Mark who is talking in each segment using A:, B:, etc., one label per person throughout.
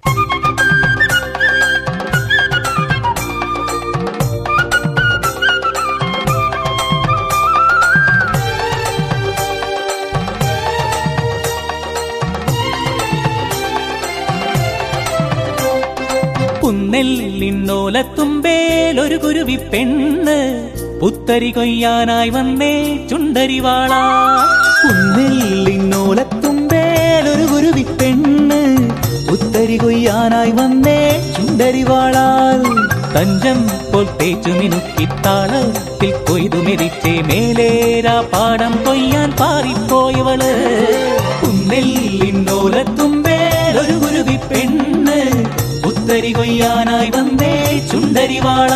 A: പുന്നെല്ലിന്നോലത്തുമ്പേൽ ഒരു കുരുവി പെണ്ണ് പുത്തരി കൊയ്യാനായി വന്നേ ചുണ്ടരിവാള
B: പുന്നെല്ലിന്നോലത്തുമ്പേൽ ഒരു കുരുവി പെണ്ണ് ഉത്തരി കൊയ്യാനായി വന്നേ ചുണ്ടരിവാളാൽ
A: തഞ്ചം പോൽ തേച്ചു മിനുക്കിത്താളത്തിൽ കൊയ്തു മെതിച്ചേ മേലേരാ പാടം കൊയ്യാൻ പാറിപ്പോയവള് പുന്നെല്ലിന്നോലത്തുമ്പേൽ ഒരു കുരുവി പെണ്ണ് പുത്തരി കൊയ്യാനായി വന്നേ ചുണ്ടരിവാള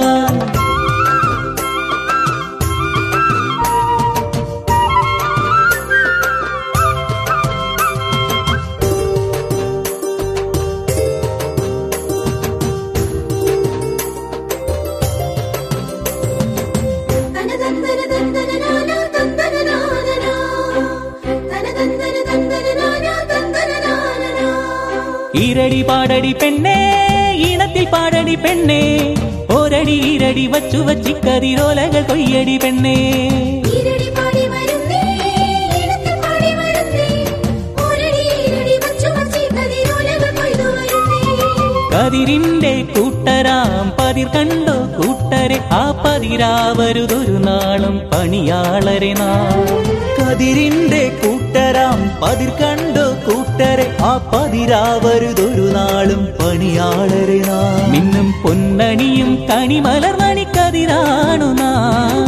A: ഈരടി പാടടി പെണ്ണേ ഈണത്തിൽ പാടടി പെണ്ണേ ഒരടി ഈരടി വച്ചു വച്ചിക്കതിരോലകൾ കൊയ്യടി പെണ്ണേ കതിരിന്റെ കൂട്ടരാം പതിർ കണ്ടോ കൂട്ടരെ ആ പതിരാവരുതൊരു നാളും പണിയാളരെ നാം
B: കതിരിന്റെ കൂട്ടരാം പതിർ കണ്ടു കൂട്ടരെ ആ പതിരാവരുതൊരു നാളും പണിയാളരെ നാം
A: മിന്നും പൊന്നണിയും കണിമലർ മണിക്കതിരാണു നാം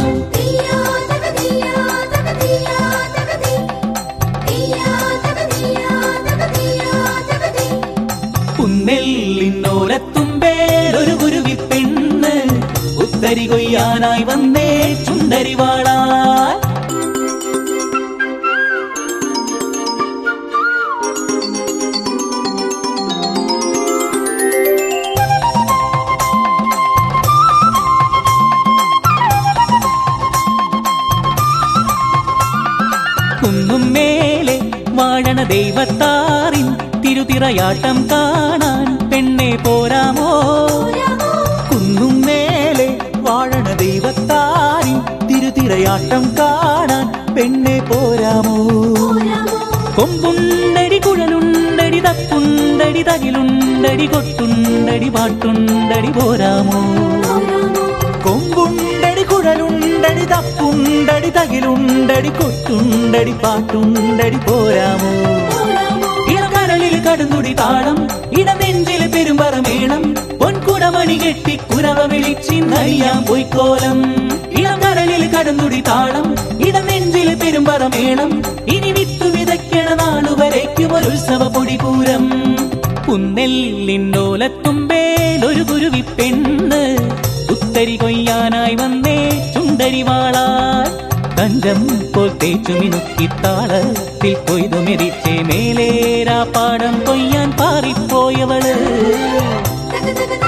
A: പുന്നെല്ലിന്നോലത്തുമ്പേലൊരു കുരുവി പെണ്ണ് ഉത്തരി കൊയ്യാനായി വന്നേ ചുണ്ടരിവാള കുന്നും മേലെ വാഴണ ദൈവത്താറിൻ തിരുതിറയാട്ടം കാണാൻ പെണ്ണെ പോരാമോ
B: കുന്നും മേലെ വാഴണ ദൈവത്താരിൻ തിരുതിരയാട്ടം കാണാൻ പെണ്ണെ പോരാമോ
A: കൊമ്പുണ്ടടി കുഴലുണ്ടടി തപ്പുണ്ടടി തകിലുണ്ടടി കൊട്ടുണ്ടടി പാട്ടുണ്ടടി പോരാമോ
B: കൊമ്പുണ്ടടി കുഴലുണ്ടടി തപ്പുണ്ടടി തകിലുണ്ടടി കൊട്ടുണ്ടടി പാട്ടുണ്ടടി പോരാമോ
A: ഇളകരളിൽ കടുന്നുടി താളം ഇടനെഞ്ചിൽ പെരുമ്പറമേളം പൊൻകുടമണി കെട്ടി കുരവ വിളിച്ചിന്നറിയാം പൊയ്ക്കോലം ഇളകരളിൽ കടുന്നുടി താളം ഇടനെഞ്ചിൽ പെരുമ്പറമേളം ഇനി വിത്തു വിതയ്ക്കണ നാളുവരയ്ക്കും ഒരു ഉത്സവ പൊടിപൂരം പുന്നെല്ലിന്നോലത്തുമ്പേൽ ഒരു കുരുവി പെണ്ണ് ഉത്തരി കൊയ്യാനായി വന്നേ ചുണ്ടരിവാളാൽ തഞ്ചം പോൽ തേച്ചു മിനുക്കിത്താളത്തിൽ കൊയ്തു മെതിച്ചേ മേലേരാ പാടം കൊയ്യാൻ പാറിപ്പോയവള്
C: തക തക